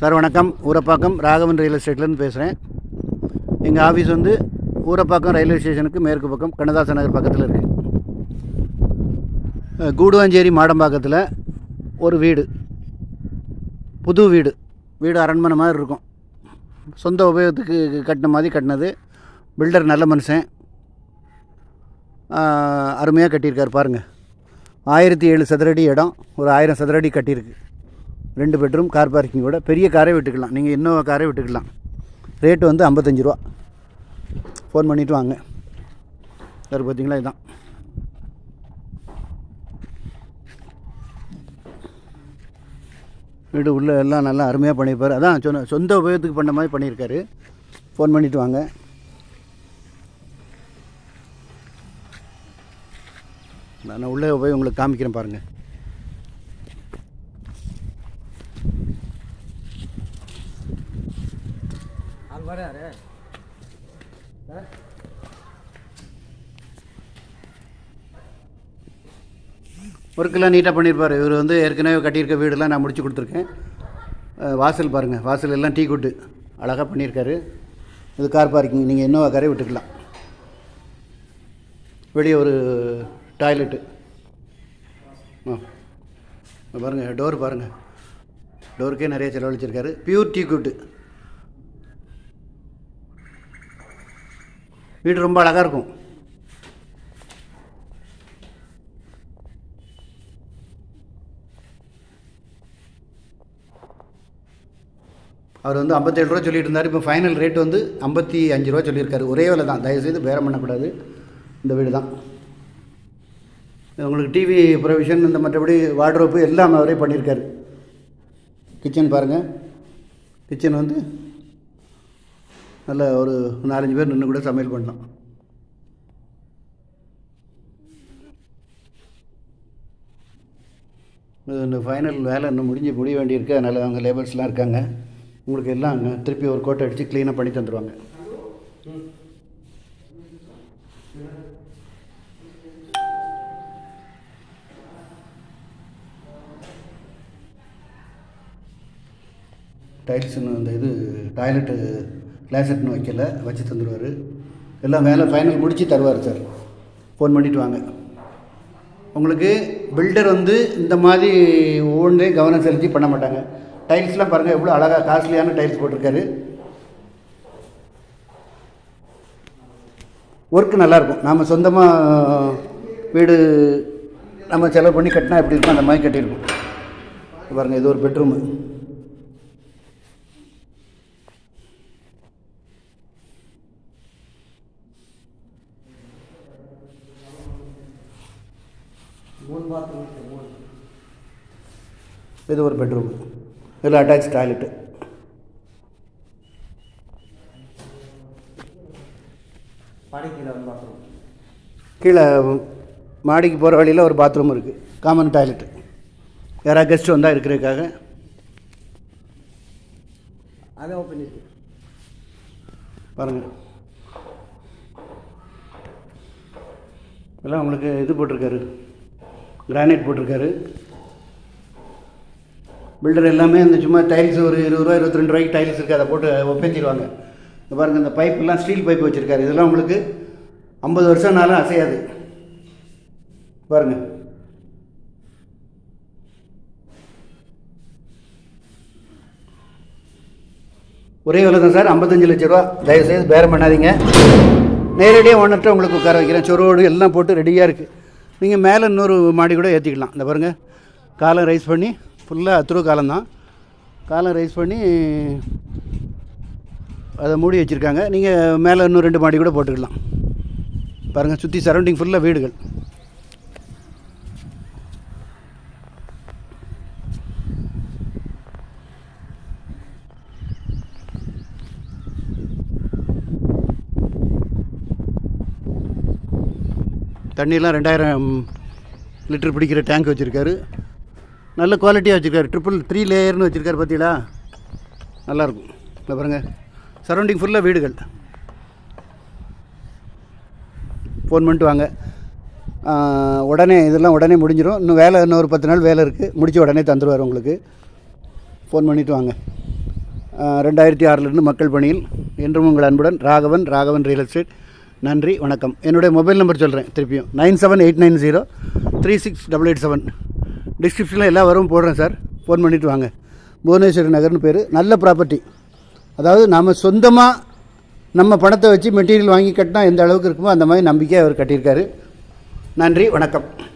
sir வணக்கம் Urapakkam Raghavan real எஸ்டேட்லேருந்து பேசுகிறேன் எங்கள் ஆஃபீஸ் வந்து ஊரப்பாக்கம் ரயில்வே ஸ்டேஷனுக்கு மேற்கு பக்கம் கண்ணதாசன் நகர் பக்கத்தில் இருக்குது கூடுவாஞ்சேரி மாடம்பாக்கத்தில் ஒரு வீடு புது வீடு வீடு அரண்மனை மாதிரி இருக்கும் சொந்த உபயோகத்துக்கு கட்டின மாதிரி கட்டினது பில்டர் நல்ல மனுஷன் அருமையாக கட்டியிருக்கார் பாருங்கள் ஆயிரத்தி ஏழு சதுரடி இடம் ஒரு ஆயிரம் சதுரடி கட்டியிருக்கு ரெண்டு பெட்ரூம் கார் பார்க்கிங்கோட பெரிய காரே விட்டுக்கலாம் நீங்கள் இன்னோவா காரே விட்டுக்கலாம் ரேட்டு வந்து ஐம்பத்தஞ்சு ரூபா ஃபோன் பண்ணிவிட்டு வாங்க சார் பார்த்தீங்களா இதுதான் வீடு உள்ளே எல்லாம் நல்லா அருமையாக பண்ணியிருப்பார் அதான் சொன்ன சொந்த உபயோகத்துக்கு பண்ண மாதிரி பண்ணியிருக்காரு ஃபோன் பண்ணிவிட்டு வாங்க நான் உள்ளே போய் உங்களுக்கு காமிக்கிறேன் பாருங்கள் ஆள் வராரு ஒர்க்கெல்லாம் நீட்டாக பண்ணியிருப்பார் இவர் வந்து ஏற்கனவே கட்டியிருக்க வீடெல்லாம் நான் முடிச்சு கொடுத்துருக்கேன் அஹ் வாசல் பாருங்கள் வாசல் எல்லாம் டீ குட்டு அழகாக பண்ணியிருக்காரு இது கார் பார்க்கிங் நீங்கள் இன்னோவா காரே விட்டுக்கலாம் வெளியே ஒரு டாய்லெட்டு ஆ இங்க பாருங்கள் டோர் பாருங்கள் டோருக்கே நிறைய செலவழிச்சிருக்காரு பியூர் டீ குட்டு வீடு ரொம்ப அழகாக இருக்கும் அவர் வந்து ஐம்பத்தேழு ரூபா சொல்லிட்டு இருந்தார் இப்போ ஃபைனல் ரேட் வந்து ஐம்பத்தி அஞ்சு ரூபா சொல்லியிருக்காரு ஒரே வேலை தான் தயவுசெய்து பேரம் பண்ணக்கூடாது இந்த வீடு தான் உங்களுக்கு டிவி ப்ரொவிஷன் இந்த மற்றபடி வார்ட்ரோப்பு எல்லாம் அவரே பண்ணியிருக்காரு கிச்சன் பாருங்கள் கிச்சன் வந்து நல்ல ஒரு நாலஞ்சு பேர் நின்று கூட சமையல் பண்ணலாம் இது இந்த ஃபைனல் வேலை இன்னும் முடிஞ்சு முடிய வேண்டியிருக்கு அதனால் அவங்க லேபர்ஸ்லாம் இருக்காங்க உங்களுக்கு எல்லாம் அங்கே திருப்பி ஒரு கோட்டை அடித்து க்ளீனாக பண்ணி தந்துடுவாங்க டைல்ஸ் இன்னும் இந்த இது டாய்லெட்டு கிளாசெட்னு வைக்கல வச்சு தந்துடுவார் எல்லாம் வேலை ஃபைனல் முடித்து தருவார் சார் ஃபோன் பண்ணிவிட்டு வாங்க உங்களுக்கு பில்டர் வந்து இந்த மாதிரி ஒவ்வொன்றே கவனம் செலுத்தி பண்ண மாட்டாங்க டைல்ஸ்லாம் பாருங்கள் எவ்வளோ அழகாக காஸ்ட்லியான டைல்ஸ் போட்டிருக்காரு ஒர்க்கு நல்லாயிருக்கும் நாம் சொந்தமாக வீடு நம்ம செலவு பண்ணி கட்டினா எப்படி இருக்கும் அந்த மாதிரி கட்டியிருக்கோம் இது பாருங்கள் இது ஒரு பெட்ரூமு மூணு பாத்ரூம் இருக்கு மூணு இது ஒரு பெட்ரூம் இதில் அட்டாச் டாய்லெட்டு படிக்கிற ஒரு பாத்ரூம் கீழே மாடிக்கு போகிற வழியில் ஒரு பாத்ரூம் இருக்குது காமன் டாய்லெட்டு யாராவது கெஸ்ட் வந்தால் இருக்கிறதுக்காக அதை ஓப்பன் இருக்கு பாருங்கள் எல்லாம் உங்களுக்கு இது போட்டிருக்காரு கிரானைட் போட்டிருக்காரு பில்டர் எல்லாமே இந்த சும்மா டைல்ஸ் ஒரு இருபது ரூபா இருபத்தி ரெண்டு ரூபாய்க்கு டைல்ஸ் இருக்குது அதை போட்டு ஒப்பேத்திடுவாங்க இந்த பாருங்கள் இந்த பைப்பெல்லாம் ஸ்டீல் பைப் வச்சுருக்காரு இதெல்லாம் உங்களுக்கு ஐம்பது வருஷம்னாலும் அசையாது பாருங்கள் ஒரே விலை தான் சார் ஐம்பத்தஞ்சு லட்ச ரூபா தயவுசெய்து பேரம் பண்ணாதீங்க நேரடியாக ஒன்றுட்டு உங்களுக்கு உட்கார வைக்கிறேன் சொரோடு எல்லாம் போட்டு ரெடியாக இருக்குது நீங்கள் மேலே இன்னொரு மாடி கூட ஏற்றிக்கலாம் இந்த பாருங்கள் காலம் ரைஸ் பண்ணி ஃபுல்லாக அத்துருவ காலம் தான் காலம் ரைஸ் பண்ணி அதை மூடி வச்சுருக்காங்க நீங்கள் மேலே இன்னும் ரெண்டு மாடி கூட போட்டுக்கலாம் பாருங்கள் சுற்றி சரௌண்டிங் ஃபுல்லாக வீடுகள் தண்ணியெல்லாம் ரெண்டாயிரம் லிட்டர் பிடிக்கிற டேங்க் வச்சுருக்காரு நல்ல குவாலிட்டியாக வச்சுருக்காரு ட்ரிபிள் த்ரீ லேயர்னு வச்சுருக்காரு பார்த்தீங்களா நல்லாயிருக்கும் இந்த பாருங்க சரௌண்டிங் ஃபுல்லாக வீடுகள் ஃபோன் பண்ணிட்டு வாங்க ஆ, உடனே இதெல்லாம் உடனே முடிஞ்சிடும் இன்னும் வேலை இன்னும் ஒரு பத்து நாள் வேலை இருக்குது முடிச்சு உடனே தந்துடுவார் உங்களுக்கு ஃபோன் பண்ணிவிட்டு வாங்க ரெண்டாயிரத்தி ஆறிலிருந்து மக்கள் பணியில் என்றும் உங்கள் அன்புடன் ராகவன் ராகவன் ரியல் எஸ்டேட் நன்றி வணக்கம் என்னுடைய மொபைல் நம்பர் சொல்கிறேன் திருப்பியும் nine seven eight nine zero three six double eight seven டிஸ்கிரிப்ஷனில் எல்லா வரும் போடுறேன் சார் ஃபோன் பண்ணிவிட்டு வாங்க புவனேஸ்வரி நகர்னு பேர் நல்ல ப்ராப்பர்ட்டி அதாவது நாம் சொந்தமாக நம்ம பணத்தை வச்சு மெட்டீரியல் வாங்கி கட்டினா எந்த அளவுக்கு இருக்குமோ அந்த மாதிரி நம்பிக்கை அவர் கட்டியிருக்காரு நன்றி வணக்கம்